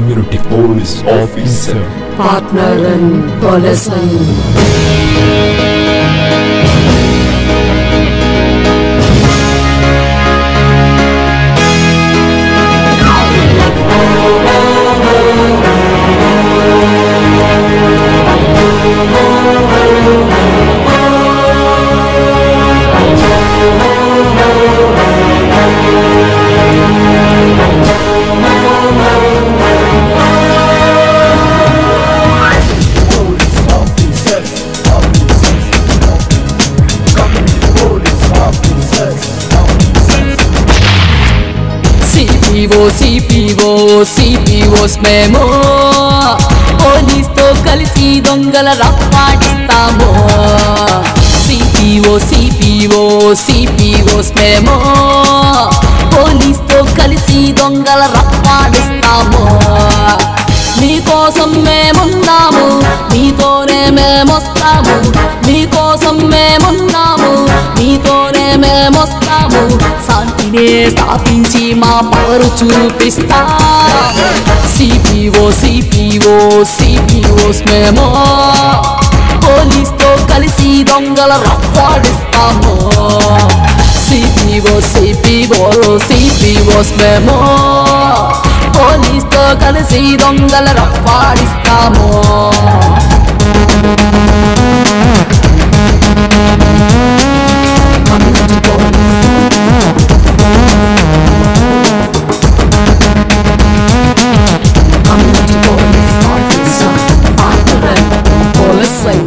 community police officer. partner and policy. CPO CPO CPOs మేము పోలీస్తో కలిసి దొంగల రప్పాడిస్తాము సిపిఓ సిపిఓ సిపిఓస్ మేము పోలీస్తో కలిసి దొంగల రప్పాడిస్తాము మీకోసం మేమున్నాము మీతోనే మేమొస్తాము మీకోసం మేమున్నాము మీతోనే మేమొస్తాము శాంతినే స్థాపించి మా పవరు చూపిస్తా సిపిఓ సిపిఓ సిపిఓస్ మేము పోలీస్తో కలిసి దొంగల రప్పాడిస్తాము సిపిఓ సిపిఓ సిపిఓస్ మేము పోలీస్తో కలిసి దొంగల రప్పాడిస్తాము Community police officer, partner and policy.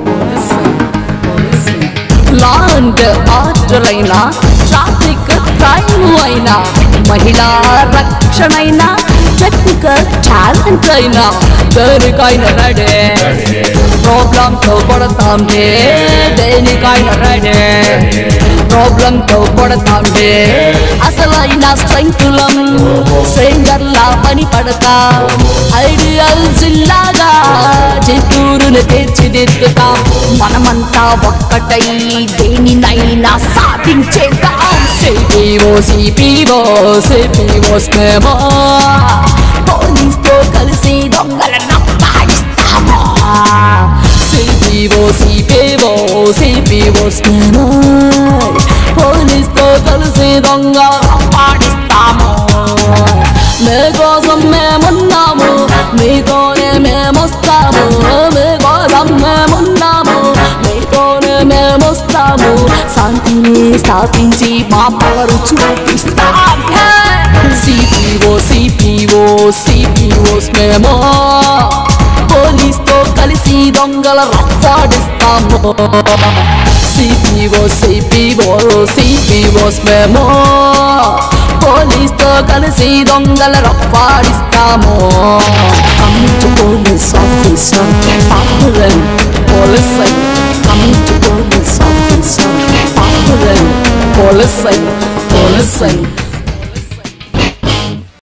Law and order అయినా ట్రాఫిక్ క్రైమ్ అయినా మహిళా రక్షణ అయినా టెక్నికల్ టాలెంట్ అయినా దేనికైనా రెడీ ప్రాబ్లం తో కొడతాం రే దేనికైనా రెడీ ప్రాబ్లం తో కొడతాం రే అసలైన స్ట్రెంగ్తులం స్ట్రెంగర్లా పని పడతా ఐడియల్ జిల్లాగా చిత్తూరును తీర్చిదిద్దుతాం మనమంతా ఒక్కటై దేనినైనా సాధించేద్దాం సిపిఓ సిపిఓ సిపిఓస్ మేము పోలీస్తో కలిసి దొంగలను పాడిస్తాము సిపిఓ సిపిఓ సిపిఓస్ మేము పోలీస్తో కలిసి దొంగలను పాడిస్తాము మీకోసం మేమున్నాము మీతోనే మేమొస్తాము మీకోసం మేమున్నాము మీతోనే మేమొస్తాము శాంతిని స్థాపించి మా పవరు చూపిస్తాం సిపిఓ సిపిఓ సిపిఓస్ మేము పోలీస్తో కలిసి దొంగల రప్పాడిస్తాము సిపిఓ సిపిఓ సిపిఓస్ మేము పోలీస్తో కలిసి దొంగల రప్పాడిస్తాము Community police officer, partner and policy. Community police officer, partner and policy policy